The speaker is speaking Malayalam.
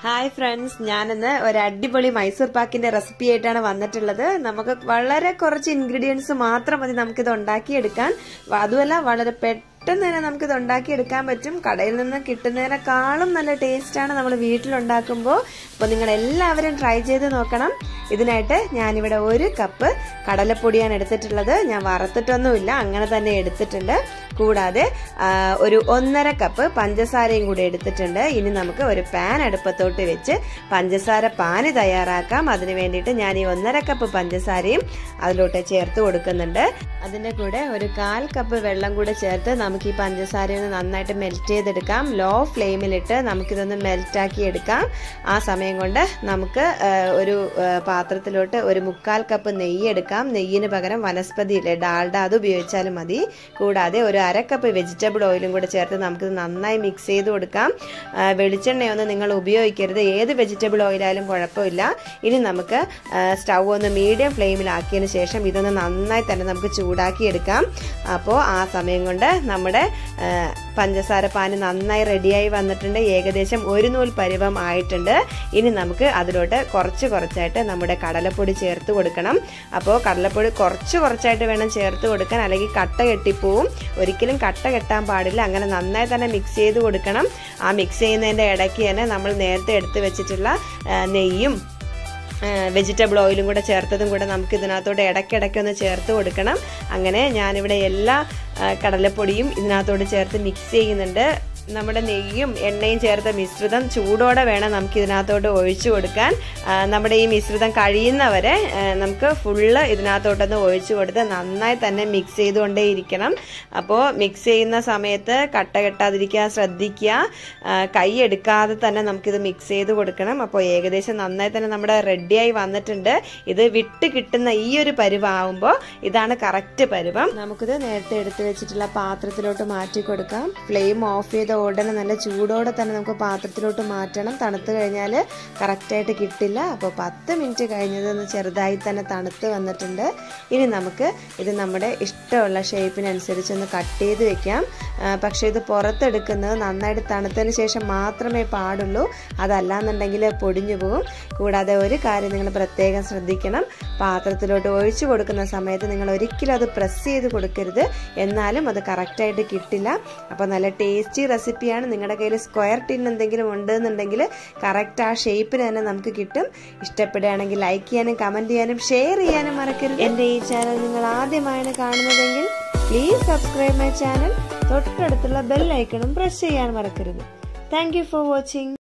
ഹായ് ഫ്രണ്ട്സ് ഞാനിന്ന് ഒരു അടിപൊളി മൈസൂർ പാക്കിന്റെ റെസിപ്പി ആയിട്ടാണ് വന്നിട്ടുള്ളത് നമുക്ക് വളരെ കുറച്ച് ഇൻഗ്രീഡിയൻസ് മാത്രം മതി നമുക്കിത് ഉണ്ടാക്കിയെടുക്കാൻ അതുമല്ല വളരെ പെട്ടെന്ന് തന്നെ നമുക്കിത് ഉണ്ടാക്കിയെടുക്കാൻ പറ്റും കടയിൽ നിന്ന് കിട്ടുന്നതിനേക്കാളും നല്ല ടേസ്റ്റാണ് നമ്മൾ വീട്ടിലുണ്ടാക്കുമ്പോൾ അപ്പോൾ നിങ്ങൾ എല്ലാവരും ട്രൈ ചെയ്ത് നോക്കണം ഇതിനായിട്ട് ഞാനിവിടെ ഒരു കപ്പ് കടലപ്പൊടിയാണ് എടുത്തിട്ടുള്ളത് ഞാൻ വറുത്തിട്ടൊന്നുമില്ല അങ്ങനെ തന്നെ എടുത്തിട്ടുണ്ട് കൂടാതെ ഒരു ഒന്നര കപ്പ് പഞ്ചസാരയും കൂടി എടുത്തിട്ടുണ്ട് ഇനി നമുക്ക് ഒരു പാൻ അടുപ്പത്തോട്ട് വെച്ച് പഞ്ചസാര പാന് തയ്യാറാക്കാം അതിന് വേണ്ടിയിട്ട് ഞാൻ ഈ ഒന്നര കപ്പ് പഞ്ചസാരയും അതിലോട്ട് ചേർത്ത് കൊടുക്കുന്നുണ്ട് അതിൻ്റെ കൂടെ ഒരു കാൽ കപ്പ് വെള്ളം കൂടെ ചേർത്ത് നമുക്ക് ഈ പഞ്ചസാരയൊന്ന് നന്നായിട്ട് മെൽറ്റ് ചെയ്തെടുക്കാം ലോ ഫ്ലെയിമിലിട്ട് നമുക്കിതൊന്ന് മെൽറ്റാക്കി എടുക്കാം ആ സമയം കൊണ്ട് നമുക്ക് ഒരു പാത്രത്തിലോട്ട് ഒരു മുക്കാൽ കപ്പ് നെയ്യ് എടുക്കാം നെയ്യിന് പകരം വനസ്പതി ഇല്ലേ ഡാൽഡ അത് ഉപയോഗിച്ചാലും മതി കൂടാതെ ഒരു അര കപ്പ് വെജിറ്റബിൾ ഓയിലും കൂടെ ചേർത്ത് നമുക്കിത് നന്നായി മിക്സ് ചെയ്ത് കൊടുക്കാം വെളിച്ചെണ്ണയൊന്നും നിങ്ങൾ ഉപയോഗിക്കരുത് ഏത് വെജിറ്റബിൾ ഓയിലായാലും കുഴപ്പമില്ല ഇനി നമുക്ക് സ്റ്റൗ ഒന്ന് മീഡിയം ഫ്ലെയിമിലാക്കിയതിന് ശേഷം ഇതൊന്ന് നന്നായി തന്നെ നമുക്ക് ചൂടാക്കി എടുക്കാം അപ്പോൾ ആ സമയം കൊണ്ട് നമ്മുടെ പഞ്ചസാര പാന് നന്നായി റെഡിയായി വന്നിട്ടുണ്ട് ഏകദേശം ഒരു നൂൽ പരുവം ആയിട്ടുണ്ട് ഇനി നമുക്ക് അതിലോട്ട് കുറച്ച് കുറച്ചായിട്ട് നമ്മുടെ കടലപ്പൊടി ചേർത്ത് കൊടുക്കണം അപ്പോൾ കടലപ്പൊടി കുറച്ച് കുറച്ചായിട്ട് വേണം ചേർത്ത് കൊടുക്കാൻ അല്ലെങ്കിൽ കട്ട കെട്ടിപ്പോവും ഒരിക്കലും കട്ട കെട്ടാൻ പാടില്ല അങ്ങനെ നന്നായി തന്നെ മിക്സ് ചെയ്ത് കൊടുക്കണം ആ മിക്സ് ചെയ്യുന്നതിൻ്റെ ഇടയ്ക്ക് തന്നെ നമ്മൾ നേരത്തെ എടുത്ത് വെച്ചിട്ടുള്ള നെയ്യും വെജിറ്റബിൾ ഓയിലും കൂടെ ചേർത്തതും കൂടെ നമുക്ക് ഇതിനകത്തോട്ട് ഇടയ്ക്കിടയ്ക്ക് ഒന്ന് ചേർത്ത് കൊടുക്കണം അങ്ങനെ ഞാനിവിടെ എല്ലാ കടലപ്പൊടിയും ഇതിനകത്തോട്ട് ചേർത്ത് മിക്സ് ചെയ്യുന്നുണ്ട് നമ്മുടെ നെയ്യും എണ്ണയും ചേർത്ത മിശ്രിതം ചൂടോടെ വേണം നമുക്ക് ഇതിനകത്തോട്ട് ഒഴിച്ചു കൊടുക്കാൻ നമ്മുടെ ഈ മിശ്രിതം കഴിയുന്നവരെ നമുക്ക് ഫുള്ള് ഇതിനകത്തോട്ടൊന്ന് ഒഴിച്ചു കൊടുത്ത് നന്നായി തന്നെ മിക്സ് ചെയ്തുകൊണ്ടേ ഇരിക്കണം അപ്പോൾ മിക്സ് ചെയ്യുന്ന സമയത്ത് കട്ട കെട്ടാതിരിക്കാൻ ശ്രദ്ധിക്കുക കൈ എടുക്കാതെ തന്നെ നമുക്കിത് മിക്സ് ചെയ്ത് കൊടുക്കണം അപ്പോൾ ഏകദേശം നന്നായി തന്നെ നമ്മുടെ റെഡിയായി വന്നിട്ടുണ്ട് ഇത് വിട്ട് കിട്ടുന്ന ഈ ഒരു പരുവാകുമ്പോൾ ഇതാണ് കറക്റ്റ് പരുവം നമുക്കിത് നേരത്തെ എടുത്തു വെച്ചിട്ടുള്ള പാത്രത്തിലോട്ട് മാറ്റി കൊടുക്കാം ഫ്ലെയിം ഓഫ് ചെയ്ത് ഉടനെ നല്ല ചൂടോടെ തന്നെ നമുക്ക് പാത്രത്തിലോട്ട് മാറ്റണം തണുത്ത് കഴിഞ്ഞാൽ കറക്റ്റായിട്ട് കിട്ടില്ല അപ്പോൾ പത്ത് മിനിറ്റ് കഴിഞ്ഞതൊന്ന് ചെറുതായി തന്നെ തണുത്ത് വന്നിട്ടുണ്ട് ഇനി നമുക്ക് ഇത് നമ്മുടെ ഇഷ്ടമുള്ള ഷേപ്പിനനുസരിച്ച് ഒന്ന് കട്ട് ചെയ്ത് വെക്കാം പക്ഷേ ഇത് പുറത്തെടുക്കുന്നത് നന്നായിട്ട് തണുത്തതിന് ശേഷം മാത്രമേ പാടുള്ളൂ അതല്ലാന്നുണ്ടെങ്കിൽ പൊടിഞ്ഞു പോകും കൂടാതെ ഒരു കാര്യം നിങ്ങൾ പ്രത്യേകം ശ്രദ്ധിക്കണം പാത്രത്തിലോട്ട് ഒഴിച്ചു കൊടുക്കുന്ന സമയത്ത് നിങ്ങൾ ഒരിക്കലും അത് പ്രസ് ചെയ്ത് കൊടുക്കരുത് എന്നാലും അത് കറക്റ്റായിട്ട് കിട്ടില്ല അപ്പോൾ നല്ല ടേസ്റ്റി റെസിപ്പിയാണ് നിങ്ങളുടെ കയ്യിൽ സ്ക്വയർ ടിൻ എന്തെങ്കിലും ഉണ്ടെന്നുണ്ടെങ്കിൽ കറക്റ്റ് ആ ഷേപ്പിന് തന്നെ നമുക്ക് കിട്ടും ഇഷ്ടപ്പെടുകയാണെങ്കിൽ ലൈക്ക് ചെയ്യാനും കമൻറ്റ് ചെയ്യാനും ഷെയർ ചെയ്യാനും മറക്കരുത് എൻ്റെ ഈ ചാനൽ നിങ്ങൾ ആദ്യമായാണ് കാണുന്നതെങ്കിൽ പ്ലീസ് സബ്സ്ക്രൈബ് മൈ ചാനൽ തൊട്ടടുത്തുള്ള ബെൽ ഐക്കണും പ്രസ് ചെയ്യാൻ മറക്കരുത് താങ്ക് ഫോർ വാച്ചിങ്